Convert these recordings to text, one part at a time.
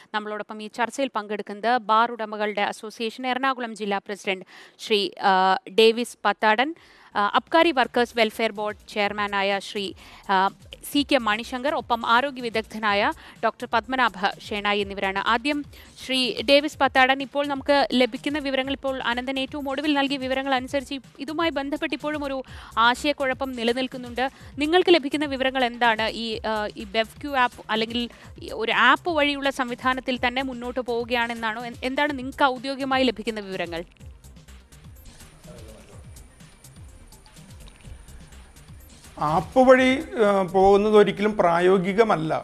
നമ്മളോടൊപ്പം ഈ ചർച്ചയിൽ പങ്കെടുക്കുന്നത് ബാർ ഉടമകളുടെ അസോസിയേഷൻ എറണാകുളം ജില്ലാ പ്രസിഡന്റ് ശ്രീ ആ, ഡേവിസ് പത്താടൻ ആ, അബ്കാരി വർക്കേഴ്സ് വെൽഫെയർ ബോർഡ് ചെയർമാനായ ശ്രീ ആ, സി കെ മണിശങ്കർ ഒപ്പം ആരോഗ്യ വിദഗ്ധനായ ഡോക്ടർ പത്മനാഭ ഷേണായി എന്നിവരാണ് ആദ്യം ശ്രീ ഡേവിസ് പത്താടൻ ഇപ്പോൾ നമുക്ക് ലഭിക്കുന്ന വിവരങ്ങൾ ഇപ്പോൾ അനന്തൻ ഏറ്റവും ഒടുവിൽ നൽകിയ വിവരങ്ങൾ അനുസരിച്ച് ഇതുമായി ബന്ധപ്പെട്ട് ഇപ്പോഴും ഒരു ആശയക്കുഴപ്പം നിലനിൽക്കുന്നുണ്ട് നിങ്ങൾക്ക് ലഭിക്കുന്ന വിവരങ്ങൾ എന്താണ് ഈ ആ, ഈ ബെവ്ക്യു ആപ്പ് അല്ലെങ്കിൽ ഈ ഒരു ആപ്പ് വഴിയുള്ള സംവിധാനത്തിൽ തന്നെ മുന്നോട്ട് പോവുകയാണെന്നാണോ എൻ- എന്താണ് നിങ്ങൾക്ക് ഔദ്യോഗികമായി ലഭിക്കുന്ന വിവരങ്ങൾ ആപ്പ് വഴി ആ, പോകുന്നത് ഒരിക്കലും പ്രായോഗികമല്ല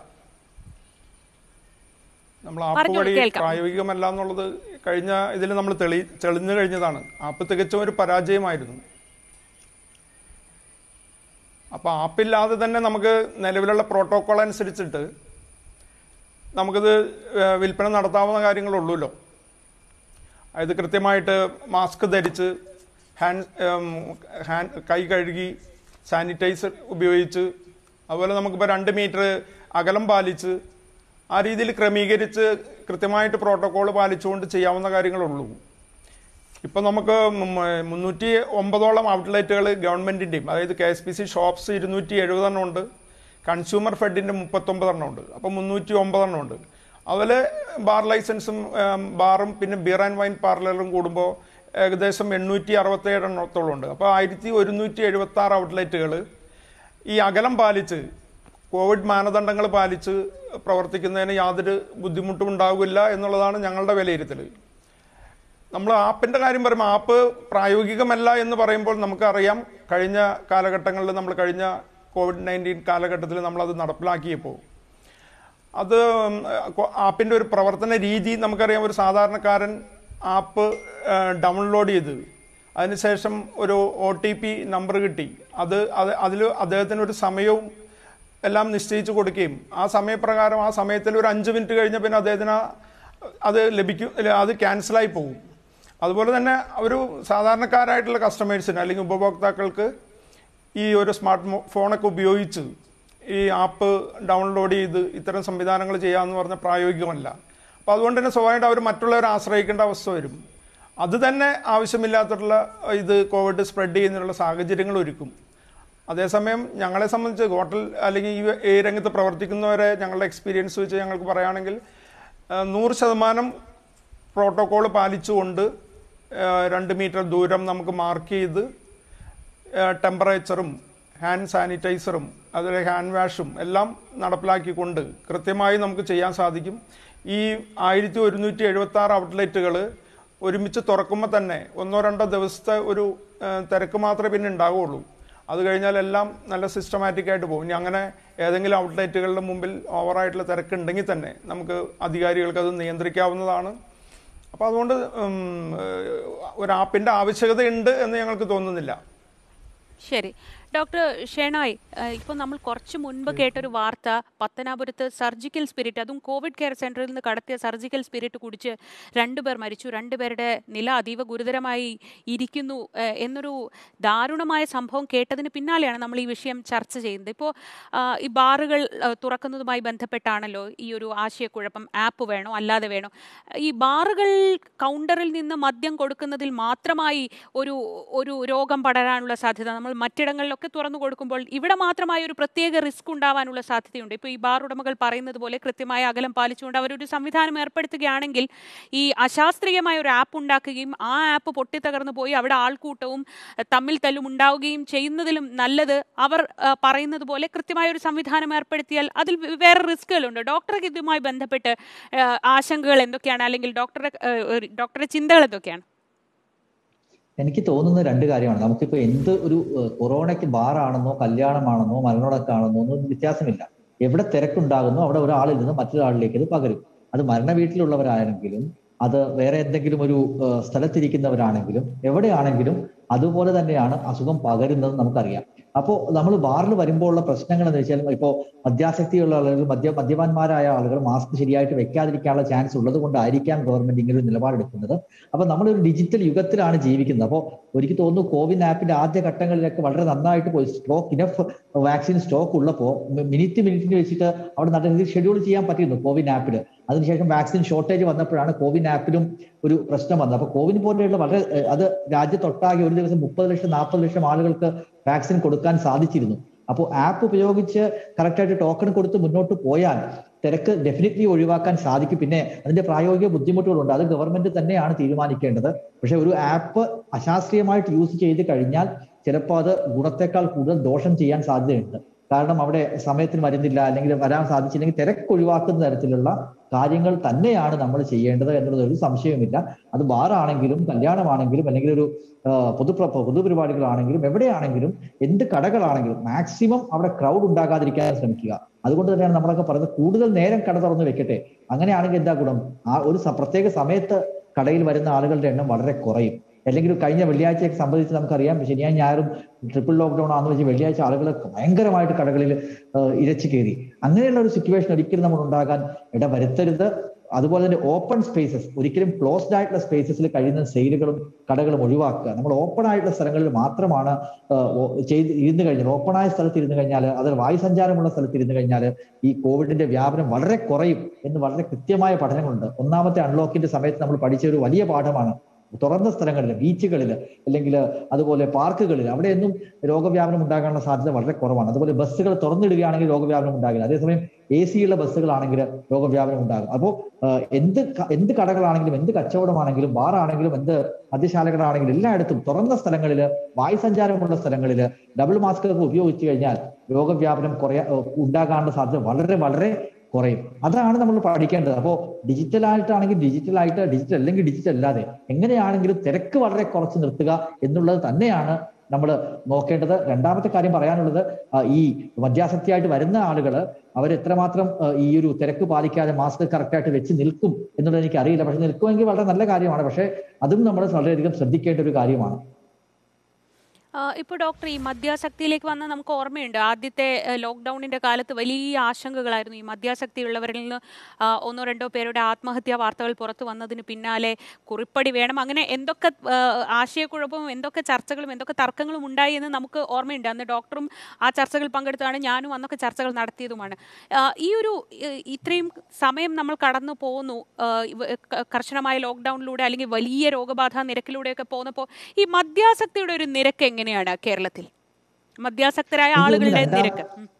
നമ്മൾ ആപ്പ് പറഞ്ഞോളൂ, വഴി കേൾക്കാം. പ്രായോഗികമല്ല എന്നുള്ളത് കഴിഞ്ഞ ഇതിൽ നമ്മൾ തെളി തെളിഞ്ഞു കഴിഞ്ഞതാണ് ആപ്പ് തികച്ചും ഒരു പരാജയമായിരുന്നു അപ്പോൾ ആപ്പില്ലാതെ തന്നെ നമുക്ക് നിലവിലുള്ള പ്രോട്ടോകോൾ അനുസരിച്ചിട്ട് നമുക്കിത് ആ, വിൽപ്പന നടത്താവുന്ന കാര്യങ്ങളുള്ളൂല്ലോ അതായത് കൃത്യമായിട്ട് മാസ്ക് ധരിച്ച് ഹാൻഡ് ഹാൻഡ് കൈ കഴുകി സാനിറ്റൈസർ ഉപയോഗിച്ച് അതുപോലെ നമുക്കിപ്പോൾ രണ്ട് മീറ്റർ അകലം പാലിച്ച് ആ രീതിയിൽ ക്രമീകരിച്ച് കൃത്യമായിട്ട് പ്രോട്ടോകോൾ പാലിച്ചുകൊണ്ട് ചെയ്യാവുന്ന കാര്യങ്ങളുള്ളൂ ഇപ്പം നമുക്ക് മ- മുന്നൂറ്റി ഒമ്പതോളം ഔട്ട്ലെറ്റുകൾ ഗവൺമെൻറ്റിൻ്റെയും അതായത് K S P C shops ഇരുന്നൂറ്റി എഴുപതെണ്ണം ഉണ്ട് കൺസ്യൂമർ ഫെഡിൻ്റെ മുപ്പത്തൊമ്പതെണ്ണം ഉണ്ട് അപ്പം മുന്നൂറ്റി ഒമ്പതെണ്ണം ഉണ്ട് അതുപോലെ ബാർ ലൈസൻസും ഉം, ബാറും പിന്നെ ബിയർ ആൻഡ് വൈൻ പാർലറും കൂടുമ്പോൾ ഏകദേശം എണ്ണൂറ്റി അറുപത്തേഴ് എണ്ണത്തോളം ഉണ്ട് അപ്പോൾ ആയിരത്തി ഒരുന്നൂറ്റി എഴുപത്തി ആറ് ഔട്ട്ലെറ്റുകൾ ഈ അകലം പാലിച്ച് കോവിഡ് മാനദണ്ഡങ്ങൾ പാലിച്ച് പ്രവർത്തിക്കുന്നതിന് യാതൊരു ബുദ്ധിമുട്ടും ഉണ്ടാകില്ല എന്നുള്ളതാണ് ഞങ്ങളുടെ വിലയിരുത്തൽ നമ്മൾ ആപ്പിന്റെ കാര്യം പറയുമ്പോൾ ആപ്പ് പ്രായോഗികമല്ല എന്ന് പറയുമ്പോൾ നമുക്കറിയാം കഴിഞ്ഞ കാലഘട്ടങ്ങളിൽ നമ്മൾ കഴിഞ്ഞ കോവിഡ് നയൻറ്റീൻ കാലഘട്ടത്തിൽ നമ്മളത് നടപ്പിലാക്കിയപ്പോൾ അത് ഉം, കൊ- ആപ്പിന്റെ ഒരു പ്രവർത്തന രീതി നമുക്കറിയാം ഒരു സാധാരണക്കാരൻ ആപ്പ് ഡൗൺലോഡ് ചെയ്ത് അതിനുശേഷം ഒരു ഒ ടി പി നമ്പർ കിട്ടി അത് അത് അതിൽ അദ്ദേഹത്തിന് ഒരു സമയവും എല്ലാം നിശ്ചയിച്ചു കൊടുക്കുകയും ആ സമയപ്രകാരം ആ സമയത്തിൽ ഒരു അഞ്ച് മിനിറ്റ് കഴിഞ്ഞ പിന്നെ അദ്ദേഹത്തിന് ആ- അത് ലഭിക്കും ഇല്ല, അത് ക്യാൻസലായി പോകും അതുപോലെ തന്നെ ഒരു സാധാരണക്കാരായിട്ടുള്ള കസ്റ്റമേഴ്സിന് അല്ലെങ്കിൽ ഉപഭോക്താക്കൾക്ക് ഈ ഒരു സ്മാർട്ട് മോ- ഫോണൊക്കെ ഉപയോഗിച്ച് ഈ ആപ്പ് ഡൗൺലോഡ് ചെയ്ത് ഇത്തരം സംവിധാനങ്ങൾ ചെയ്യാമെന്ന് പറഞ്ഞാൽ പ്രായോഗികമല്ല അപ്പോൾ അതുകൊണ്ട് തന്നെ സ്വാഭാവികമായിട്ട് അവർ മറ്റുള്ളവരെ ആശ്രയിക്കേണ്ട അവസ്ഥ വരും അത് തന്നെ ആവശ്യമില്ലാത്തുള്ള ഇത് കോവിഡ് സ്പ്രെഡ് ചെയ്യുന്നതിനുള്ള സാഹചര്യങ്ങൾ ഒരുക്കും അതേസമയം ഞങ്ങളെ സംബന്ധിച്ച് ഹോട്ടൽ അല്ലെങ്കിൽ ഈ ഈ രംഗത്ത് പ്രവർത്തിക്കുന്നവരെ ഞങ്ങളുടെ എക്സ്പീരിയൻസ് വെച്ച് ഞങ്ങൾക്ക് പറയുകയാണെങ്കിൽ ആ, നൂറ് ശതമാനം പ്രോട്ടോകോൾ പാലിച്ചുകൊണ്ട് ആ, രണ്ട് മീറ്റർ ദൂരം നമുക്ക് മാർക്ക് ചെയ്ത് ടെമ്പറേച്ചറും ഹാൻഡ് സാനിറ്റൈസറും അതുപോലെ ഹാൻഡ് വാഷും എല്ലാം നടപ്പിലാക്കിക്കൊണ്ട് കൃത്യമായി നമുക്ക് ചെയ്യാൻ സാധിക്കും ഈ ആയിരത്തി ഒരുന്നൂറ്റി എഴുപത്തി ആറ് ഔട്ട്ലെറ്റുകൾ ഒരുമിച്ച് തുറക്കുമ്പോൾ തന്നെ ഒന്നോ രണ്ടോ ദിവസത്തെ ഒരു ആ, തിരക്ക് മാത്രമേ പിന്നെ ഉണ്ടാവുകയുള്ളൂ അത് കഴിഞ്ഞാൽ എല്ലാം നല്ല സിസ്റ്റമാറ്റിക് ആയിട്ട് പോകും ഇനി അങ്ങനെ ഏതെങ്കിലും ഔട്ട്ലെറ്റുകളുടെ മുമ്പിൽ ഓവറായിട്ടുള്ള തിരക്കുണ്ടെങ്കിൽ തന്നെ നമുക്ക് അധികാരികൾക്ക് അത് നിയന്ത്രിക്കാവുന്നതാണ് അപ്പോൾ അതുകൊണ്ട് ഉം, ഏഹ്, ഒരു ആപ്പിൻ്റെ ആവശ്യകതയുണ്ട് എന്ന് ഞങ്ങൾക്ക് തോന്നുന്നില്ല ശരി ഡോക്ടർ ഷെണോയ് ഇപ്പോൾ നമ്മൾ കുറച്ച് മുൻപ് കേട്ടൊരു വാർത്ത പത്തനാപുരത്ത് സർജിക്കൽ സ്പിരിറ്റ് അതും കോവിഡ് കെയർ സെന്ററിൽ നിന്ന് കടത്തിയ സർജിക്കൽ സ്പിരിറ്റ് കുടിച്ച് രണ്ടുപേർ മരിച്ചു രണ്ടുപേരുടെ നില അതീവ ഗുരുതരമായി ഇരിക്കുന്നു ഏഹ്, എന്നൊരു ദാരുണമായ സംഭവം കേട്ടതിന് പിന്നാലെയാണ് നമ്മൾ ഈ വിഷയം ചർച്ച ചെയ്യുന്നത് ഇപ്പോൾ ഈ ബാറുകൾ ഏഹ്, തുറക്കുന്നതുമായി ബന്ധപ്പെട്ടാണല്ലോ ഈ ഒരു ആശയക്കുഴപ്പം ആപ്പ് വേണോ അല്ലാതെ വേണോ ഈ ബാറുകൾ കൗണ്ടറിൽ നിന്ന് മദ്യം കൊടുക്കുന്നതിൽ മാത്രമായി ഒരു ഒരു രോഗം പടരാനുള്ള സാധ്യത നമ്മൾ മറ്റിടങ്ങളിലൊക്കെ തുറന്നു കൊടുക്കുമ്പോൾ ഇവിടെ മാത്രമായി ഒരു പ്രത്യേക റിസ്ക് ഉണ്ടാവാനുള്ള സാധ്യതയുണ്ട് ഇപ്പോൾ ഈ ബാർ ഉടമകൾ പറയുന്നത് പോലെ കൃത്യമായ അകലം പാലിച്ചുകൊണ്ട് അവരൊരു സംവിധാനം ഏർപ്പെടുത്തുകയാണെങ്കിൽ ഈ അശാസ്ത്രീയമായ ഒരു ആപ്പ് ഉണ്ടാക്കുകയും ആ ആപ്പ് പൊട്ടിത്തകർന്നു പോയി അവിടെ ആൾക്കൂട്ടവും അഹ്, തമ്മിൽ തല്ലും ഉണ്ടാവുകയും ചെയ്യുന്നതിലും നല്ലത് അവർ അഹ്, പറയുന്നത് പോലെ കൃത്യമായ ഒരു സംവിധാനം ഏർപ്പെടുത്തിയാൽ അതിൽ വേ- വേറെ റിസ്കുകളുണ്ട് ഡോക്ടർക്ക് ഇതുമായി ബന്ധപ്പെട്ട് അഹ്, ആശങ്കകൾ എന്തൊക്കെയാണ് അല്ലെങ്കിൽ ഡോക്ടറുടെ അഹ്, ഒരു- ഡോക്ടറുടെ ചിന്തകൾ എന്തൊക്കെയാണ് എനിക്ക് തോന്നുന്ന രണ്ട് കാര്യമാണ് നമുക്കിപ്പോ എന്ത് ഒരു ഏഹ്, കൊറോണയ്ക്ക് ബാറാണെന്നോ കല്യാണമാണെന്നോ മരണമടക്കാണെന്നോ ഒന്നും വ്യത്യാസമില്ല എവിടെ തിരക്കുണ്ടാകുന്നോ അവിടെ ഒരാളിൽ നിന്ന് മറ്റൊരാളിലേക്ക് ഇത് പകരും അത് മരണ വീട്ടിലുള്ളവരാണെങ്കിലും അത് വേറെ എന്തെങ്കിലും ഒരു ഏഹ്, സ്ഥലത്തിരിക്കുന്നവരാണെങ്കിലും എവിടെയാണെങ്കിലും അതുപോലെ തന്നെയാണ് അസുഖം പകരുന്നത് നമുക്കറിയാം അപ്പോൾ നമ്മൾ ബാറിൽ വരുമ്പോൾ ഉള്ള പ്രശ്നങ്ങൾ എന്ന് വെച്ചാൽ ഇപ്പോൾ മദ്യാസക്തിയുള്ള ആളുകൾ മദ്യ മദ്യപാന്മാരായ ആളുകൾ മാസ്ക് ശരിയായിട്ട് വെക്കാതിരിക്കാനുള്ള ചാൻസ് ഉള്ളത് കൊണ്ടായിരിക്കാം ഗവൺമെന്റ് ഇങ്ങനെ ഒരു നിലപാടെടുക്കുന്നത് അപ്പൊ നമ്മളൊരു ഡിജിറ്റൽ യുഗത്തിലാണ് ജീവിക്കുന്നത് അപ്പോൾ എനിക്ക് തോന്നുന്നു കോവിൻ ആപ്പിന്റെ ആദ്യ ഘട്ടങ്ങളിലൊക്കെ വളരെ നന്നായിട്ട് പോയി സ്റ്റോക്ക് ഇനഫ് വാക്സിൻ സ്റ്റോക്ക് ഉള്ളപ്പോൾ മിനിറ്റ് മിനിറ്റിന് വെച്ചിട്ട് അവിടെ നല്ല രീതിയിൽ ഷെഡ്യൂൾ ചെയ്യാൻ പറ്റിയിരുന്നു കോവിൻ ആപ്പിൽ അതിനുശേഷം വാക്സിൻ ഷോർട്ടേജ് വന്നപ്പോഴാണ് കോവിൻ ആപ്പിലും ഒരു പ്രശ്നം വന്നത് അപ്പൊ കോവിൻ പോലെയുള്ള വളരെ ഏഹ്, അത് രാജ്യത്തൊട്ടാകെ ഒരു ദിവസം മുപ്പത് ലക്ഷം നാൽപ്പത് ലക്ഷം ആളുകൾക്ക് വാക്സിൻ കൊടുക്കാൻ സാധിച്ചിരുന്നു അപ്പോൾ ആപ്പ് ഉപയോഗിച്ച് കറക്റ്റായിട്ട് ടോക്കൺ കൊടുത്ത് മുന്നോട്ട് പോയാൽ തിരക്ക് ഡെഫിനറ്റ്ലി ഒഴിവാക്കാൻ സാധിക്കും പിന്നെ അതിന്റെ പ്രായോഗിക ബുദ്ധിമുട്ടുകളുണ്ട് അത് ഗവൺമെന്റ് തന്നെയാണ് തീരുമാനിക്കേണ്ടത് പക്ഷെ ഒരു ആപ്പ് അശാസ്ത്രീയമായിട്ട് യൂസ് ചെയ്ത് കഴിഞ്ഞാൽ ചിലപ്പോൾ അത് ഗുണത്തെക്കാൾ കൂടുതൽ ദോഷം ചെയ്യാൻ സാധ്യതയുണ്ട് കാരണം അവിടെ സമയത്തിന് വരുന്നില്ല അല്ലെങ്കിൽ വരാൻ സാധിച്ചില്ലെങ്കിൽ തിരക്ക് ഒഴിവാക്കുന്ന തരത്തിലുള്ള കാര്യങ്ങൾ തന്നെയാണ് നമ്മൾ ചെയ്യേണ്ടത് എന്നുള്ളത് ഒരു സംശയവുമില്ല അത് ബാറാണെങ്കിലും കല്യാണമാണെങ്കിലും അല്ലെങ്കിൽ ഒരു ആ, പൊതു പൊതുപരിപാടികളാണെങ്കിലും എവിടെയാണെങ്കിലും എന്ത് കടകളാണെങ്കിലും മാക്സിമം അവിടെ ക്രൗഡ് ഉണ്ടാകാതിരിക്കാൻ ശ്രമിക്കുക അതുകൊണ്ട് തന്നെയാണ് നമ്മളൊക്കെ പറയുന്നത് കൂടുതൽ നേരം കട തുറന്ന് വെക്കട്ടെ അങ്ങനെയാണെങ്കിൽ എന്താ ഗുണം ആ ഒരു സ- പ്രത്യേക സമയത്ത് കടയിൽ വരുന്ന ആളുകളുടെ എണ്ണം വളരെ കുറയും അല്ലെങ്കിൽ കഴിഞ്ഞ വെള്ളിയാഴ്ചയെ സംബന്ധിച്ച് നമുക്കറിയാം ശനിയാഴ്ച ഞായറും ട്രിപ്പിൾ ലോക്ക്ഡൌൺ ആണെന്ന് വെച്ച് വെള്ളിയാഴ്ച ആളുകൾ ഭയങ്കരമായിട്ട് കടകളിൽ ഇരച്ചു കയറി അങ്ങനെയുള്ള ഒരു സിറ്റുവേഷൻ ഒരിക്കലും നമ്മൾ ഉണ്ടാകാൻ ഇടവരുത്തരുത് അതുപോലെ തന്നെ ഓപ്പൺ സ്പേസസ് ഒരിക്കലും ക്ലോസ്ഡ് ആയിട്ടുള്ള സ്പേസസിൽ കഴിയുന്ന സെയിലുകളും കടകളും ഒഴിവാക്കുക നമ്മൾ ഓപ്പൺ ആയിട്ടുള്ള സ്ഥലങ്ങളിൽ മാത്രമാണ് ആഹ് ഓ- ചെയ്ത് ഇരുന്ന് കഴിഞ്ഞാൽ ഓപ്പൺ ആയ സ്ഥലത്ത് ഇരുന്ന് കഴിഞ്ഞാൽ അതിൽ വായുസഞ്ചാരമുള്ള സ്ഥലത്ത് ഇരുന്ന് കഴിഞ്ഞാൽ ഈ കോവിഡിന്റെ വ്യാപനം വളരെ കുറയും എന്ന് വളരെ കൃത്യമായ പഠനങ്ങളുണ്ട് ഒന്നാമത്തെ അൺലോക്കിന്റെ സമയത്ത് നമ്മൾ പഠിച്ച ഒരു വലിയ പാഠമാണ് തുറന്ന സ്ഥലങ്ങളിൽ ബീച്ചുകളിൽ അല്ലെങ്കിൽ അതുപോലെ പാർക്കുകളിൽ അവിടെയൊന്നും രോഗവ്യാപനം ഉണ്ടാകാനുള്ള സാധ്യത വളരെ കുറവാണ് അതുപോലെ ബസ്സുകൾ തുറന്നിടുകയാണെങ്കിൽ രോഗവ്യാപനം ഉണ്ടാകില്ല അതേസമയം എ സിയുള്ള ബസ്സുകളാണെങ്കിൽ രോഗവ്യാപനം ഉണ്ടാകും അപ്പോൾ എന്ത് ക- എന്ത് കടകളാണെങ്കിലും എന്ത് കച്ചവടമാണെങ്കിലും ബാറാണെങ്കിലും എന്ത് മദ്യശാലകളാണെങ്കിലും എല്ലായിടത്തും തുറന്ന സ്ഥലങ്ങളിൽ വായുസഞ്ചാരമുള്ള സ്ഥലങ്ങളിൽ ഡബിൾ മാസ്ക് ഒക്കെ ഉപയോഗിച്ചു കഴിഞ്ഞാൽ രോഗവ്യാപനം കുറയാ ഉണ്ടാകാനുള്ള സാധ്യത വളരെ വളരെ കുറയും അതാണ് നമ്മൾ പഠിക്കേണ്ടത് അപ്പോൾ ഡിജിറ്റൽ ആയിട്ടാണെങ്കിൽ ഡിജിറ്റൽ ആയിട്ട് ഡിജിറ്റൽ അല്ലെങ്കിൽ ഡിജിറ്റൽ അല്ലാതെ എങ്ങനെയാണെങ്കിലും തിരക്ക് വളരെ കുറച്ച് നിർത്തുക എന്നുള്ളത് തന്നെയാണ് നമ്മൾ നോക്കേണ്ടത് രണ്ടാമത്തെ കാര്യം പറയാനുള്ളത് ആ, ഈ മദ്യാസക്തിയായിട്ട് വരുന്ന ആളുകൾ അവർ എത്രമാത്രം ആ, ഈ ഒരു തിരക്ക് പാലിക്കാതെ മാസ്ക് കറക്റ്റായിട്ട് വെച്ച് നിൽക്കും എന്നുള്ളത് എനിക്ക് അറിയില്ല പക്ഷെ നിൽക്കുമെങ്കിൽ വളരെ നല്ല കാര്യമാണ് പക്ഷെ അതും നമ്മൾ വളരെയധികം ശ്രദ്ധിക്കേണ്ട ഒരു കാര്യമാണ് ഇപ്പോൾ ഡോക്ടർ ഈ മദ്യാസക്തിയിലേക്ക് വന്ന നമുക്ക് ഓർമ്മയുണ്ട് ആദ്യത്തെ ഏഹ്, ലോക്ക്ഡൌണിന്റെ കാലത്ത് വലിയ ആശങ്കകളായിരുന്നു ഈ മദ്യാസക്തി ഉള്ളവരിൽ നിന്ന് ആ, ഒന്നോ രണ്ടോ പേരുടെ ആത്മഹത്യാ വാർത്തകൾ പുറത്തു വന്നതിന് പിന്നാലെ കുറിപ്പടി വേണം അങ്ങനെ എന്തൊക്കെ ഏഹ്, ആശയക്കുഴപ്പവും എന്തൊക്കെ ചർച്ചകളും എന്തൊക്കെ തർക്കങ്ങളും ഉണ്ടായി എന്ന് നമുക്ക് ഓർമ്മയുണ്ട് അന്ന് ഡോക്ടറും ആ ചർച്ചകൾ പങ്കെടുത്താണ് ഞാനും അന്നൊക്കെ ചർച്ചകൾ നടത്തിയതുമാണ് ആ, ഈ ഒരു ഏഹ്, ഇത്രയും സമയം നമ്മൾ കടന്നു പോകുന്നു ഏഹ്, ഇവ- ക- കർശനമായ ലോക്ക്ഡൌണിലൂടെ അല്ലെങ്കിൽ വലിയ രോഗബാധ നിരക്കിലൂടെയൊക്കെ പോകുന്നപ്പോൾ ഈ മദ്യാസക്തിയുടെ ഒരു നിരക്ക് എങ്ങനെയാണ് കേരളത്തിൽ മദ്യാസക്തരായ എനിക്ക് തോന്നുന്നു ആളുകളുടെ രണ്ടാം- നിരക്ക് ഉം.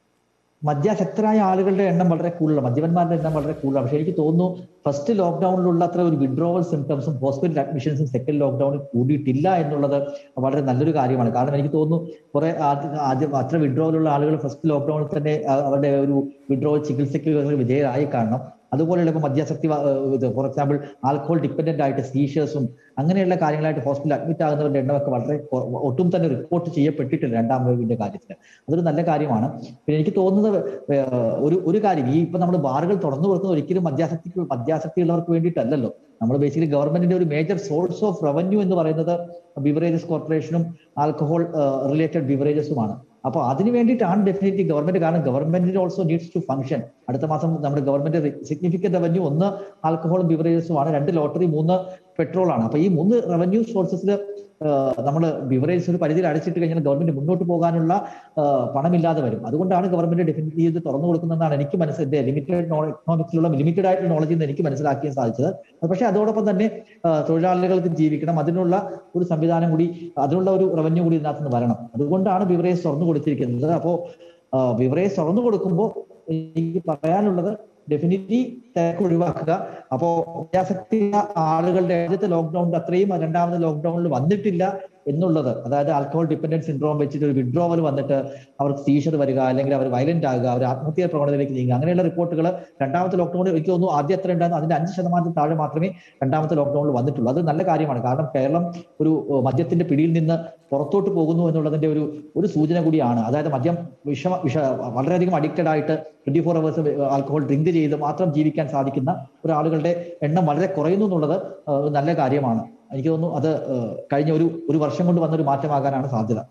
മദ്യാസക്തരായ ആളുകളുടെ എണ്ണം വളരെ കൂടുതലാണ് മദ്യപന്മാരുടെ എണ്ണം വളരെ കൂടുതലാണ് പക്ഷെ എനിക്ക് തോന്നുന്നു ഫസ്റ്റ് ലോക്ക്ഡൌണിലുള്ള അത്ര ഒരു വിഡ്രോവൽ സിംറ്റംസും ഹോസ്പിറ്റൽ അഡ്മിഷൻസും സെക്കൻഡ് ലോക്ക്ഡൌണിൽ കൂടിയിട്ടില്ല എന്നുള്ളത് വളരെ നല്ലൊരു കാര്യമാണ് കാരണം എനിക്ക് തോന്നുന്നു കുറെ ആദ്യം ആദ്യം അത്ര withdrawal ഉള്ള ആളുകൾ ഫസ്റ്റ് ലോക്ക്ഡൌണിൽ തന്നെ ആ, അവരുടെ ഒരു വിഡ്രോവൽ ചികിത്സയ്ക്ക് വിധേയരായി കാണണം അതുപോലെയുള്ള ഇപ്പൊ മദ്യാസക്തി വ- ഇത് ഫോർ എക്സാമ്പിൾ ആൽക്കഹോൾ ഡിപ്പെൻഡന്റ് ആയിട്ട് സീഷേഴ്സും അങ്ങനെയുള്ള കാര്യങ്ങളായിട്ട് ഹോസ്പിറ്റലിൽ അഡ്മിറ്റ് ആകുന്നവരുടെ എണ്ണമൊക്കെ വളരെ കൊ- ഒട്ടും തന്നെ റിപ്പോർട്ട് ചെയ്യപ്പെട്ടിട്ടില്ല രണ്ടാം വേവിന്റെ കാര്യത്തിൽ അതൊരു നല്ല കാര്യമാണ് പിന്നെ എനിക്ക് തോന്നുന്നത് ഏഹ്, ഒരു ഒരു കാര്യം ഈ ഇപ്പൊ നമ്മൾ ബാറുകൾ തുറന്നു കൊടുക്കുന്നത് ഒരിക്കലും മദ്യാസക്തിക്ക് മദ്യാസക്തി ഉള്ളവർക്ക് വേണ്ടിയിട്ടല്ലല്ലോ നമ്മൾ ബേസിക്കലി ഗവൺമെന്റിന്റെ ഒരു മേജർ സോഴ്സ് ഓഫ് റവന്യൂ എന്ന് പറയുന്നത് ബിവറേജസ് കോർപ്പറേഷനും ആൽക്കഹോൾ റിലേറ്റഡ് ബിവറേജസുമാണ് അപ്പോൾ അതിന് വേണ്ടിയിട്ടാണ് ഡെഫിനറ്റ്ലി ഗവൺമെന്റ് കാരണം ഗവൺമെന്റിന് ഓൾസോ നീഡ്സ് ടു ഫംഗ്ഷൻ അടുത്ത മാസം നമ്മുടെ ഗവൺമെന്റ് സിഗ്നിഫിക്കന്റ് റവന്യൂ ഒന്ന് ആൽക്കഹോളും ബിവറേജസും ആണ് രണ്ട് ലോട്ടറി മൂന്ന് പെട്രോൾ ആണ് അപ്പൊ ഈ മൂന്ന് റവന്യൂ സോഴ്സസിൽ നമ്മൾ ബിവറേജസ് ഒരു പരിധിയിൽ അടച്ചിട്ട് കഴിഞ്ഞാൽ ഗവൺമെന്റ് മുന്നോട്ട് പോകാനുള്ള ആ, പണമില്ലാതെ വരും അതുകൊണ്ടാണ് ഗവൺമെന്റ് ഡെഫിനറ്റ്ലി ഇത് തുറന്നു കൊടുക്കുന്നതെന്നാണ് എനിക്ക് മനസ്സിലായത് ലിമിറ്റഡ് എക്കണോമിക്സിലുള്ള ലിമിറ്റഡ് ആയിട്ടുള്ള നോളജിൽ നിന്ന് എനിക്ക് മനസ്സിലാക്കിയാൻ സാധിച്ചത് പക്ഷേ അതോടൊപ്പം തന്നെ ആ, തൊഴിലാളികൾക്ക് ജീവിക്കണം അതിനുള്ള ഒരു സംവിധാനം കൂടി അതിനുള്ള ഒരു റവന്യൂ കൂടി ഇതിനകത്ത് നിന്ന് വരണം അതുകൊണ്ടാണ് ബിവറേജ് തുറന്നു കൊടുത്തിരിക്കുന്നത് അപ്പോ ബിവറേജ് തുറന്നു കൊടുക്കുമ്പോൾ എനിക്ക് പറയാനുള്ളത് ഡെഫിനറ്റ്ലി തിരക്ക് ഒഴിവാക്കുക അപ്പോ ആസക്തി ആളുകളുടെ ആദ്യത്തെ ലോക്ക്ഡൌണിൽ അത്രയും രണ്ടാമത്തെ ലോക്ക്ഡൌണിൽ വന്നിട്ടില്ല എന്നുള്ളത് അതായത് ആൽക്കഹോൾ ഡിപ്പെൻഡൻസ് സിൻഡ്രോം വെച്ചിട്ട് ഒരു വിഡ്രോവൽ വന്നിട്ട് അവർക്ക് സീഷർ വരിക അല്ലെങ്കിൽ അവർ വയലന്റ് ആകുക അവർ ആത്മഹത്യാ പ്രവണതയിലേക്ക് നീങ്ങുക അങ്ങനെയുള്ള റിപ്പോർട്ടുകൾ രണ്ടാമത്തെ ലോക്ക്ഡൌണിൽ എനിക്ക് തോന്നുന്നു ആദ്യം എത്ര ഉണ്ടായിരുന്നു അതിന്റെ അഞ്ച് ശതമാനത്തിൽ താഴെ മാത്രമേ രണ്ടാമത്തെ ലോക്ക്ഡൌണിൽ വന്നിട്ടുള്ളൂ അത് നല്ല കാര്യമാണ് കാരണം കേരളം ഒരു ഏഹ്, മദ്യത്തിന്റെ പിടിയിൽ നിന്ന് പുറത്തോട്ട് പോകുന്നു എന്നുള്ളതിന്റെ ഒരു ഒരു സൂചന കൂടിയാണ് അതായത് മദ്യം വിഷമ വിഷ വളരെയധികം അഡിക്റ്റഡ് ആയിട്ട് twenty four hours alcohol drink ചെയ്ത് മാത്രം ജീവിക്കാൻ സാധിക്കുന്ന ഒരാളുകളുടെ എണ്ണം വളരെ കുറയുന്നു എന്നുള്ളത് ഏഹ്, ഒരു നല്ല കാര്യമാണ് എനിക്ക് തോന്നുന്നു അത് ഏഹ്, കഴിഞ്ഞ ഒരു ഒരു വർഷം കൊണ്ട് വന്നൊരു മാറ്റമാകാനാണ് സാധ്യത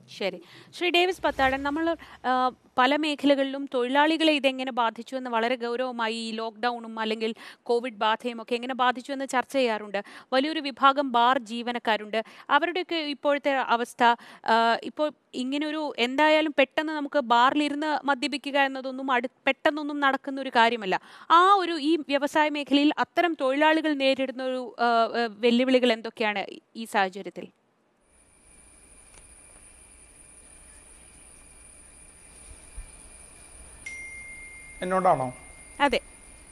ശരി ശ്രീ ഡേവിസ് പത്താടൻ നമ്മൾ ആ, പല മേഖലകളിലും തൊഴിലാളികളെ ഇതെങ്ങനെ ബാധിച്ചു എന്ന് വളരെ ഗൗരവമായി ഈ ലോക്ക്ഡൌണും അല്ലെങ്കിൽ കോവിഡ് ബാധയും ഒക്കെ എങ്ങനെ ബാധിച്ചു എന്ന് ചർച്ച ചെയ്യാറുണ്ട് വലിയൊരു വിഭാഗം ബാർ ജീവനക്കാരുണ്ട് അവരുടെയൊക്കെ ഇപ്പോഴത്തെ അവസ്ഥ ആ, ഇപ്പോൾ ഇങ്ങനൊരു എന്തായാലും പെട്ടെന്ന് നമുക്ക് ബാറിലിരുന്ന് മദ്യപിക്കുക എന്നതൊന്നും അടു പെട്ടെന്നൊന്നും നടക്കുന്ന ഒരു കാര്യമല്ല ആ ഒരു ഈ വ്യവസായ മേഖലയിൽ അത്തരം തൊഴിലാളികൾ നേരിടുന്ന ഒരു ആ, ആ, വെല്ലുവിളികൾ എന്തൊക്കെയാണ് ഈ സാഹചര്യത്തിൽ എന്നോടാണോ അതെ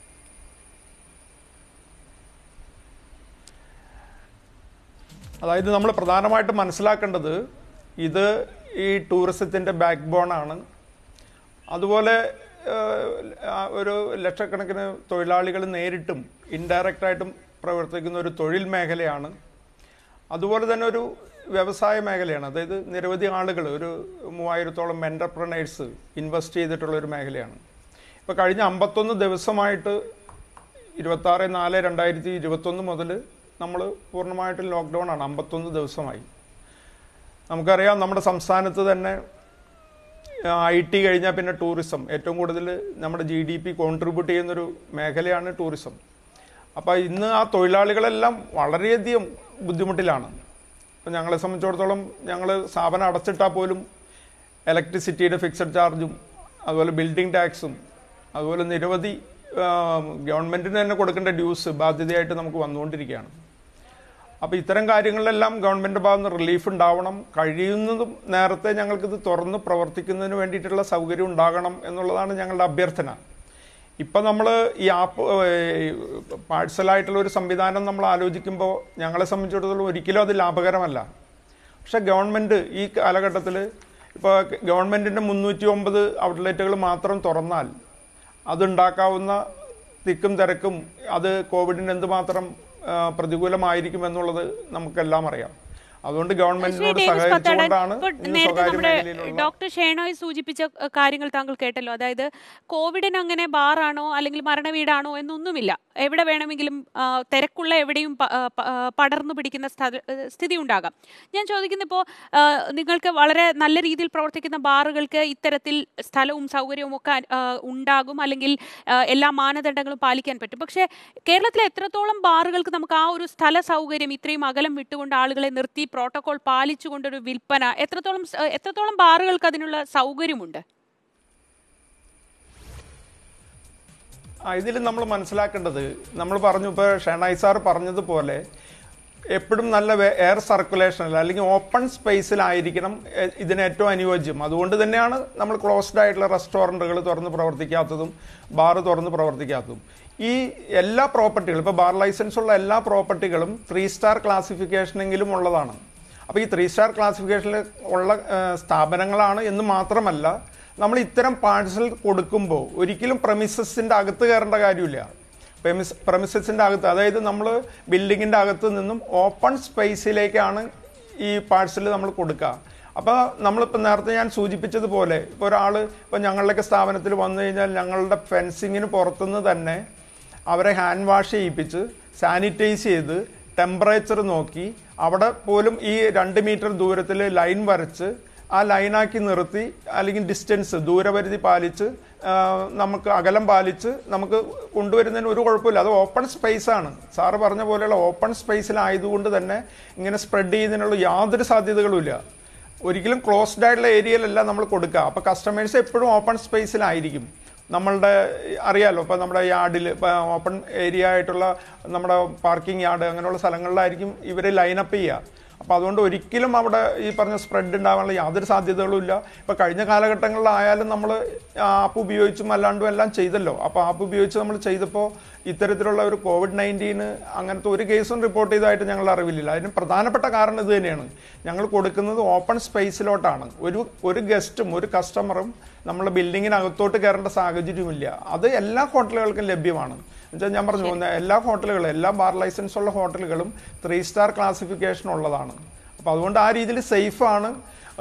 അതായത് നമ്മൾ പ്രധാനമായിട്ടും മനസ്സിലാക്കേണ്ടത് ഇത് ഈ ടൂറിസത്തിൻ്റെ ബാക്ക് ബോണാണ് അതുപോലെ ഏഹ്, ആ ഒരു ലക്ഷക്കണക്കിന് തൊഴിലാളികൾ നേരിട്ടും ഇൻഡയറക്റ്റായിട്ടും പ്രവർത്തിക്കുന്ന ഒരു തൊഴിൽ മേഖലയാണ് അതുപോലെ തന്നെ ഒരു വ്യവസായ മേഖലയാണ് അതായത് നിരവധി ആളുകൾ ഒരു മൂവായിരത്തോളം എൻ്റർപ്രണേഴ്സ് ഇൻവെസ്റ്റ് ചെയ്തിട്ടുള്ള ഒരു മേഖലയാണ് ഇപ്പോൾ കഴിഞ്ഞ അമ്പത്തൊന്ന് ദിവസമായിട്ട് ഇരുപത്താറ് നാല് രണ്ടായിരത്തി ഇരുപത്തൊന്ന് മുതൽ നമ്മൾ പൂർണ്ണമായിട്ടും ലോക്ക്ഡൗൺ ആണ് അമ്പത്തൊന്ന് ദിവസമായി നമുക്കറിയാം നമ്മുടെ സംസ്ഥാനത്ത് തന്നെ ഐ ടി കഴിഞ്ഞാൽ പിന്നെ ടൂറിസം ഏറ്റവും കൂടുതൽ നമ്മുടെ ജി ഡി പി കോൺട്രിബ്യൂട്ട് ചെയ്യുന്നൊരു മേഖലയാണ് ടൂറിസം അപ്പോൾ ഇന്ന് ആ തൊഴിലാളികളെല്ലാം വളരെയധികം ബുദ്ധിമുട്ടിലാണ് ഇപ്പം ഞങ്ങളെ സംബന്ധിച്ചിടത്തോളം ഞങ്ങൾ സ്ഥാപനം അടച്ചിട്ടാൽ പോലും ഇലക്ട്രിസിറ്റിയുടെ ഫിക്സഡ് ചാർജും അതുപോലെ ബിൽഡിംഗ് ടാക്സും അതുപോലെ നിരവധി ഗവൺമെൻറ്റിന് തന്നെ കൊടുക്കേണ്ട ഡ്യൂസ് ബാധ്യതയായിട്ട് നമുക്ക് വന്നുകൊണ്ടിരിക്കുകയാണ് അപ്പോൾ ഇത്തരം കാര്യങ്ങളിലെല്ലാം ഗവൺമെൻറ് ഭാഗത്ത് നിന്ന് റിലീഫ് ഉണ്ടാവണം കഴിയുന്നതും നേരത്തെ ഞങ്ങൾക്കിത് തുറന്ന് പ്രവർത്തിക്കുന്നതിന് വേണ്ടിയിട്ടുള്ള സൗകര്യം ഉണ്ടാകണം എന്നുള്ളതാണ് ഞങ്ങളുടെ അഭ്യർത്ഥന ഇപ്പം നമ്മൾ ഈ ആപ്പ് പാഴ്സലായിട്ടുള്ള ഒരു സംവിധാനം നമ്മൾ ആലോചിക്കുമ്പോൾ ഞങ്ങളെ സംബന്ധിച്ചിടത്തോളം ഒരിക്കലും അത് ലാഭകരമല്ല പക്ഷെ ഗവൺമെൻറ് ഈ കാലഘട്ടത്തിൽ ഇപ്പോൾ ഗവൺമെൻറ്റിൻ്റെ മുന്നൂറ്റി ഒമ്പത് ഔട്ട്ലെറ്റുകൾ മാത്രം തുറന്നാൽ അതുണ്ടാക്കാവുന്ന തിക്കും തിരക്കും അത് കോവിഡിന് എന്തുമാത്രം ആ, പ്രതികൂലമായിരിക്കും എന്നുള്ളത് നമുക്കെല്ലാം അറിയാം അതുകൊണ്ട് ശ്രീ ഗവൺമെന്റിനോട് ഡേവിസ് പത്താടൻ സഹകരിച്ചുകൊണ്ടാണ് ഇപ്പോൾ ഇന്ന് നേരത്തെ സ്വകാര്യ നമ്മുടെ മേഖലയിലുള്ള ഡോക്ടർ ഷേണോയ് സൂചിപ്പിച്ച അഹ്, കാര്യങ്ങൾ താങ്കൾ കേട്ടല്ലോ അതായത് കോവിഡിന് അങ്ങനെ ബാറാണോ അല്ലെങ്കിൽ മരണവീടാണോ എന്നൊന്നുമില്ല എവിടെ വേണമെങ്കിലും ആ, തിരക്കുള്ള എവിടെയും പ- ആ, പ- ആ, പടർന്നു പിടിക്കുന്ന സ്ഥ- ഏഹ്, സ്ഥിതി ഉണ്ടാകാം ഞാൻ ചോദിക്കുന്ന ഇപ്പോൾ നിങ്ങൾക്ക് വളരെ നല്ല രീതിയിൽ പ്രവർത്തിക്കുന്ന ബാറുകൾക്ക് ഇത്തരത്തിൽ സ്ഥലവും സൗകര്യവും ഒക്കെ ആ, ഉണ്ടാകും അല്ലെങ്കിൽ ആ, എല്ലാ മാനദണ്ഡങ്ങളും പാലിക്കാൻ പറ്റും പക്ഷേ കേരളത്തിലെ എത്രത്തോളം ബാറുകൾക്ക് നമുക്ക് ആ ഒരു സ്ഥല സൗകര്യം ഇത്രയും അകലം വിട്ടുകൊണ്ട് ആളുകളെ നിർത്തി പ്രോട്ടോകോൾ പാലിച്ചുകൊണ്ടൊരു വിൽപ്പന എത്രത്തോളം സ- എത്രത്തോളം ബാറുകൾക്ക് അതിനുള്ള സൗകര്യമുണ്ട് ആ ഇതിൽ നമ്മൾ മനസ്സിലാക്കേണ്ടത് നമ്മൾ പറഞ്ഞു ഇപ്പോൾ ഷെണായി സാർ പറഞ്ഞതുപോലെ എപ്പോഴും നല്ല എയർ സർക്കുലേഷനിൽ അല്ലെങ്കിൽ ഓപ്പൺ സ്പേസിലായിരിക്കണം എ- ഇതിന് ഏറ്റവും അനുയോജ്യം അതുകൊണ്ട് തന്നെയാണ് നമ്മൾ ക്ലോസ്ഡ് ആയിട്ടുള്ള റെസ്റ്റോറൻറ്റുകൾ തുറന്ന് പ്രവർത്തിക്കാത്തതും ബാർ തുറന്ന് പ്രവർത്തിക്കാത്തതും ഈ എല്ലാ പ്രോപ്പർട്ടികളും ഇപ്പോൾ ബാർ ലൈസൻസ് ഉള്ള എല്ലാ പ്രോപ്പർട്ടികളും ത്രീ സ്റ്റാർ ക്ലാസിഫിക്കേഷനെങ്കിലും ഉള്ളതാണ് അപ്പോൾ ഈ ത്രീ സ്റ്റാർ ക്ലാസിഫിക്കേഷനിൽ ഉള്ള ഏഹ്, സ്ഥാപനങ്ങളാണ് എന്ന് മാത്രമല്ല നമ്മൾ ഇത്തരം പാഴ്സൽ കൊടുക്കുമ്പോൾ ഒരിക്കലും പ്രമിസസിൻ്റെ അകത്ത് കയറേണ്ട കാര്യമില്ല പ്രമിസ് പ്രമിസസിൻ്റെ അകത്ത് അതായത് നമ്മൾ ബിൽഡിങ്ങിൻ്റെ അകത്ത് നിന്നും ഓപ്പൺ സ്പേസിലേക്കാണ് ഈ പാഴ്സൽ നമ്മൾ കൊടുക്കുക അപ്പോൾ നമ്മളിപ്പോൾ നേരത്തെ ഞാൻ സൂചിപ്പിച്ചതുപോലെ ഇപ്പോൾ ഒരാൾ ഇപ്പോൾ ഞങ്ങളുടെയൊക്കെ സ്ഥാപനത്തിൽ വന്നു കഴിഞ്ഞാൽ ഞങ്ങളുടെ ഫെൻസിങ്ങിന് പുറത്തുനിന്ന് തന്നെ അവരെ ഹാൻഡ് വാഷ് ചെയ്യിപ്പിച്ച് സാനിറ്റൈസ് ചെയ്ത് ടെമ്പറേച്ചർ നോക്കി അവിടെ പോലും ഈ രണ്ട് മീറ്റർ ദൂരത്തിൽ ലൈൻ വരച്ച് ആ ലൈനാക്കി നിർത്തി അല്ലെങ്കിൽ ഡിസ്റ്റൻസ് ദൂരപരിധി പാലിച്ച് ആ, നമുക്ക് അകലം പാലിച്ച് നമുക്ക് കൊണ്ടുവരുന്നതിന് ഒരു കുഴപ്പമില്ല അത് ഓപ്പൺ സ്പേസ് ആണ് സാറ് പറഞ്ഞ പോലെയുള്ള ഓപ്പൺ സ്പേസിലായതുകൊണ്ട് തന്നെ ഇങ്ങനെ സ്പ്രെഡ് ചെയ്യുന്നതിനുള്ള യാതൊരു സാധ്യതകളുമില്ല ഒരിക്കലും ക്ലോസ്ഡ് ആയിട്ടുള്ള ഏരിയയിലല്ല നമ്മൾ കൊടുക്കുക അപ്പോൾ കസ്റ്റമേഴ്സ് എപ്പോഴും ഓപ്പൺ സ്പേസിലായിരിക്കും നമ്മളുടെ അറിയാലോ ഇപ്പോൾ നമ്മുടെ യാർഡിൽ ഓപ്പൺ ഏരിയ ആയിട്ടുള്ള നമ്മുടെ പാർക്കിംഗ് യാർഡ് അങ്ങനെയുള്ള സ്ഥലങ്ങളിലായിരിക്കും ഇവർ ലൈനപ്പ് ചെയ്യുക അപ്പോൾ അതുകൊണ്ട് ഒരിക്കലും അവിടെ ഈ പറഞ്ഞ സ്പ്രെഡ് ഉണ്ടാകാനുള്ള യാതൊരു സാധ്യതകളും ഇല്ല ഇപ്പോൾ കഴിഞ്ഞ കാലഘട്ടങ്ങളിലായാലും നമ്മൾ ആപ്പ് ഉപയോഗിച്ചും അല്ലാണ്ടും എല്ലാം ചെയ്തല്ലോ അപ്പോൾ ആപ്പ് ഉപയോഗിച്ച് നമ്മൾ ചെയ്തപ്പോൾ ഇത്തരത്തിലുള്ള ഒരു കോവിഡ് നയൻറ്റീന് അങ്ങനത്തെ ഒരു കേസും റിപ്പോർട്ട് ചെയ്തതായിട്ട് ഞങ്ങൾ അറിവില്ല അതിന് പ്രധാനപ്പെട്ട കാരണം ഇത് തന്നെയാണ് ഞങ്ങൾ കൊടുക്കുന്നത് ഓപ്പൺ സ്പേസിലോട്ടാണ് ഒരു ഒരു ഗസ്റ്റും ഒരു കസ്റ്റമറും നമ്മുടെ ബിൽഡിങ്ങിനകത്തോട്ട് കയറേണ്ട സാഹചര്യമില്ല അത് എല്ലാ ഹോട്ടലുകൾക്കും ലഭ്യമാണ് എന്നുവെച്ചാൽ ഞാൻ പറഞ്ഞു പോകുന്ന എല്ലാ ഹോട്ടലുകളും എല്ലാ ബാർ ലൈസൻസ് ഉള്ള ഹോട്ടലുകളും ത്രീ സ്റ്റാർ ക്ലാസിഫിക്കേഷൻ ഉള്ളതാണ് അപ്പോൾ അതുകൊണ്ട് ആ രീതിയിൽ സേഫാണ്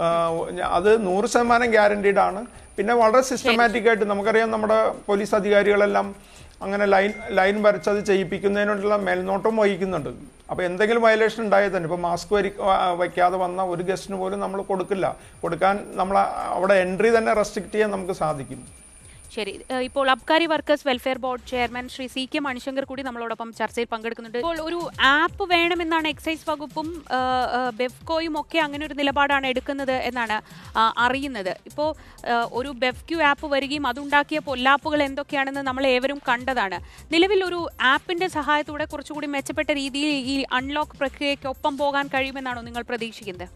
അത് നൂറ് ശതമാനം ഗ്യാരണ്ടീഡ് ആണ് പിന്നെ വളരെ സിസ്റ്റമാറ്റിക് ആയിട്ട് നമുക്കറിയാം നമ്മുടെ പോലീസ് അധികാരികളെല്ലാം അങ്ങനെ ലൈൻ ലൈൻ വരച്ച് അത് ചെയ്യിപ്പിക്കുന്നതിനുള്ള മേൽനോട്ടം വഹിക്കുന്നുണ്ട് അപ്പോൾ എന്തെങ്കിലും വയലേഷൻ ഉണ്ടായാൽ തന്നെ ഇപ്പോൾ മാസ്ക് വരി വയ്ക്കാതെ വന്ന ഒരു ഗസ്റ്റിന് പോലും നമ്മൾ കൊടുക്കില്ല കൊടുക്കാൻ നമ്മൾ അവിടെ എൻട്രി തന്നെ റെസ്ട്രിക്റ്റ് ചെയ്യാൻ നമുക്ക് സാധിക്കും ശരി ഏഹ് ഇപ്പോൾ Abkari workers welfare board chairman Shri C K Manishankar കൂടി നമ്മളോടൊപ്പം ചർച്ചയിൽ പങ്കെടുക്കുന്നുണ്ട് ഇപ്പോൾ ഒരു ആപ്പ് വേണമെന്നാണ് എക്സൈസ് വകുപ്പും ഏഹ്, ഏഹ്, ബെഫ്കോയും ഒക്കെ അങ്ങനെ ഒരു നിലപാടാണ് എടുക്കുന്നത് എന്നാണ് ആ, അറിയുന്നത് ഇപ്പോൾ ഏഹ്, ഒരു ബെഫ്ക്യു ആപ്പ് വരികയും അതുണ്ടാക്കിയ പൊല്ലാപ്പുകൾ എന്തൊക്കെയാണെന്ന് നമ്മൾ ഏവരും കണ്ടതാണ് നിലവിൽ ഒരു ആപ്പിന്റെ സഹായത്തോടെ കുറച്ചുകൂടി മെച്ചപ്പെട്ട രീതിയിൽ ഈ അൺലോക്ക് പ്രക്രിയയ്ക്കൊപ്പം പോകാൻ കഴിയുമെന്നാണോ നിങ്ങൾ പ്രതീക്ഷിക്കുന്നത്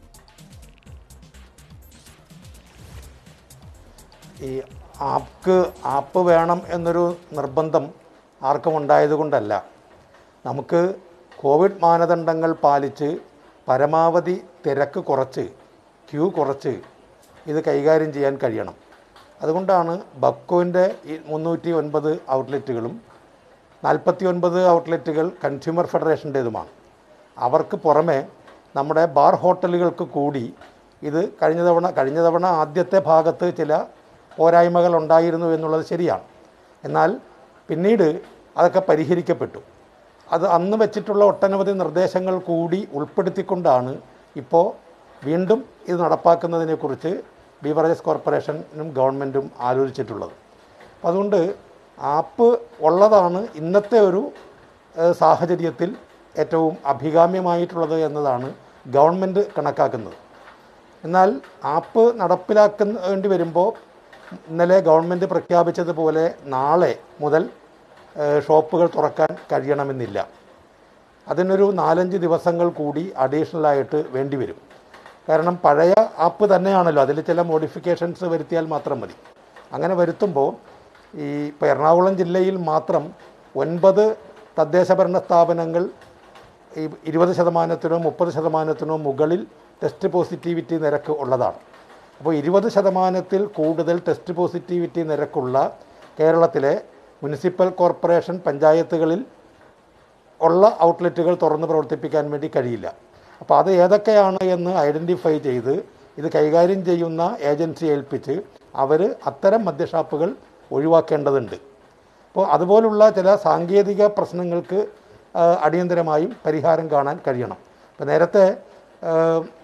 ഈ ആപ്പ് ആപ്പ് വേണം എന്നൊരു നിർബന്ധം ആർക്കും ഉണ്ടായതുകൊണ്ടല്ല നമുക്ക് കോവിഡ് മാനദണ്ഡങ്ങൾ പാലിച്ച് പരമാവധി തിരക്ക് കുറച്ച് ക്യൂ കുറച്ച് ഇത് കൈകാര്യം ചെയ്യാൻ കഴിയണം അതുകൊണ്ടാണ് ബക്കോൻ്റെ ഈ മുന്നൂറ്റി ഒൻപത് ഔട്ട്ലെറ്റുകളും നാൽപ്പത്തി ഒൻപത് ഔട്ട്ലെറ്റുകൾ കൺസ്യൂമർ ഫെഡറേഷൻ്റേതുമാണ് അവർക്ക് പുറമെ നമ്മുടെ ബാർ ഹോട്ടലുകൾക്ക് കൂടി ഇത് കഴിഞ്ഞ തവണ കഴിഞ്ഞ തവണ ആദ്യത്തെ ഭാഗത്ത് ചില പോരായ്മകൾ ഉണ്ടായിരുന്നു എന്നുള്ളത് ശരിയാണ് എന്നാൽ പിന്നീട് അതൊക്കെ പരിഹരിക്കപ്പെട്ടു അത് അന്ന് വെച്ചിട്ടുള്ള ഒട്ടനവധി നിർദ്ദേശങ്ങൾ കൂടി ഉൾപ്പെടുത്തിക്കൊണ്ടാണ് ഇപ്പോൾ വീണ്ടും ഇത് നടപ്പാക്കുന്നതിനെക്കുറിച്ച് ബീവറേജസ് കോർപ്പറേഷനും ഗവൺമെൻറ്റും ആലോചിച്ചിട്ടുള്ളത് അപ്പം അതുകൊണ്ട് ആപ്പ് ഉള്ളതാണ് ഇന്നത്തെ ഒരു ഏഹ്, സാഹചര്യത്തിൽ ഏറ്റവും അഭികാമ്യമായിട്ടുള്ളത് എന്നതാണ് ഗവൺമെൻറ് കണക്കാക്കുന്നത് എന്നാൽ ആപ്പ് നടപ്പിലാക്കുന്ന വേണ്ടി വരുമ്പോൾ ഇന്നലെ ഗവൺമെൻറ് പ്രഖ്യാപിച്ചതുപോലെ നാളെ മുതൽ ഏഹ്, ഷോപ്പുകൾ തുറക്കാൻ കഴിയണമെന്നില്ല അതിനൊരു നാലഞ്ച് ദിവസങ്ങൾ കൂടി അഡീഷണലായിട്ട് വേണ്ടി വരും കാരണം പഴയ ആപ്പ് തന്നെയാണല്ലോ അതിൽ ചില മോഡിഫിക്കേഷൻസ് വരുത്തിയാൽ മാത്രം മതി അങ്ങനെ വരുത്തുമ്പോൾ ഈ ഇപ്പോൾ എറണാകുളം ജില്ലയിൽ മാത്രം ഒൻപത് തദ്ദേശഭരണ സ്ഥാപനങ്ങൾ ഈ ഇരുപത് ശതമാനത്തിനോ മുപ്പത് ശതമാനത്തിനോ മുകളിൽ ടെസ്റ്റ് പോസിറ്റിവിറ്റി നിരക്ക് ഉള്ളതാണ് അപ്പോൾ ഇരുപത് ശതമാനത്തിൽ കൂടുതൽ ടെസ്റ്റ് പോസിറ്റിവിറ്റി നിരക്കുള്ള കേരളത്തിലെ മുനിസിപ്പൽ കോർപ്പറേഷൻ പഞ്ചായത്തുകളിൽ ഉള്ള ഔട്ട്ലെറ്റുകൾ തുറന്ന് പ്രവർത്തിപ്പിക്കാൻ വേണ്ടി കഴിയില്ല അപ്പോൾ അത് ഏതൊക്കെയാണ് എന്ന് ഐഡൻറ്റിഫൈ ചെയ്ത് ഇത് കൈകാര്യം ചെയ്യുന്ന ഏജൻസി ഏൽപ്പിച്ച് അവർ അത്തരം മദ്യഷാപ്പുകൾ ഒഴിവാക്കേണ്ടതുണ്ട് അപ്പോൾ അതുപോലുള്ള ചില സാങ്കേതിക പ്രശ്നങ്ങൾക്ക് ആ, അടിയന്തരമായും പരിഹാരം കാണാൻ കഴിയണം ഇപ്പോൾ നേരത്തെ ആ,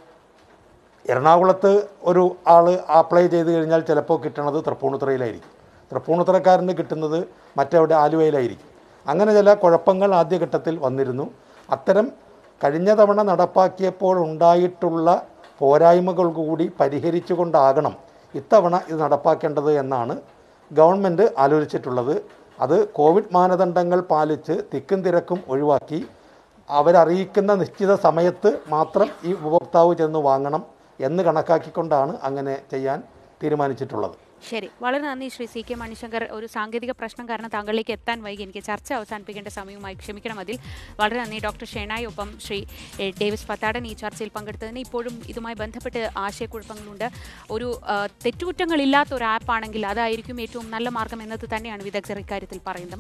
എറണാകുളത്ത് ഒരു ആൾ അപ്ലൈ ചെയ്ത് കഴിഞ്ഞാൽ ചിലപ്പോൾ കിട്ടണത് തൃപ്പൂണിത്തുറയിലായിരിക്കും തൃപ്പൂണിത്തുറക്കാരന് കിട്ടുന്നത് മറ്റെവിടെ ആലുവയിലായിരിക്കും അങ്ങനെ ചില കുഴപ്പങ്ങൾ ആദ്യഘട്ടത്തിൽ വന്നിരുന്നു അത്തരം കഴിഞ്ഞ തവണ നടപ്പാക്കിയപ്പോൾ ഉണ്ടായിട്ടുള്ള പോരായ്മകൾ കൂടി പരിഹരിച്ചുകൊണ്ടാകണം ഇത്തവണ ഇത് നടപ്പാക്കേണ്ടത് എന്നാണ് ഗവൺമെൻറ് ആലോചിച്ചിട്ടുള്ളത് അത് കോവിഡ് മാനദണ്ഡങ്ങൾ പാലിച്ച് തിക്കും തിരക്കും ഒഴിവാക്കി അവരറിയിക്കുന്ന നിശ്ചിത സമയത്ത് മാത്രം ഈ ഉപഭോക്താവ് ചെന്ന് വാങ്ങണം എന്ന് കണക്കാക്കിക്കൊണ്ടാണ് അങ്ങനെ ചെയ്യാൻ തീരുമാനിച്ചിട്ടുള്ളത് ശരി വളരെ നന്ദി ശ്രീ സി കെ മണിശങ്കർ ഒരു സാങ്കേതിക പ്രശ്നം കാരണം താങ്കളിലേക്ക് എത്താൻ വൈകി എനിക്ക് ചർച്ച അവസാനിപ്പിക്കേണ്ട സമയവുമായി ക്ഷമിക്കണം അതിൽ വളരെ നന്ദി ഡോക്ടർ ഷേണായി ഒപ്പം ശ്രീ എ, ഡേവിസ് പത്താടൻ ഈ ചർച്ചയിൽ പങ്കെടുത്തതിന് ഇപ്പോഴും ഇതുമായി ബന്ധപ്പെട്ട് ആശയക്കുഴപ്പങ്ങളുണ്ട് ഒരു ആ, തെറ്റുകുറ്റങ്ങളില്ലാത്ത ഒരു ആപ്പാണെങ്കിൽ അതായിരിക്കും ഏറ്റവും നല്ല മാർഗം എന്നത് തന്നെയാണ് വിദഗ്ധർ ഇക്കാര്യത്തിൽ പറയുന്നത്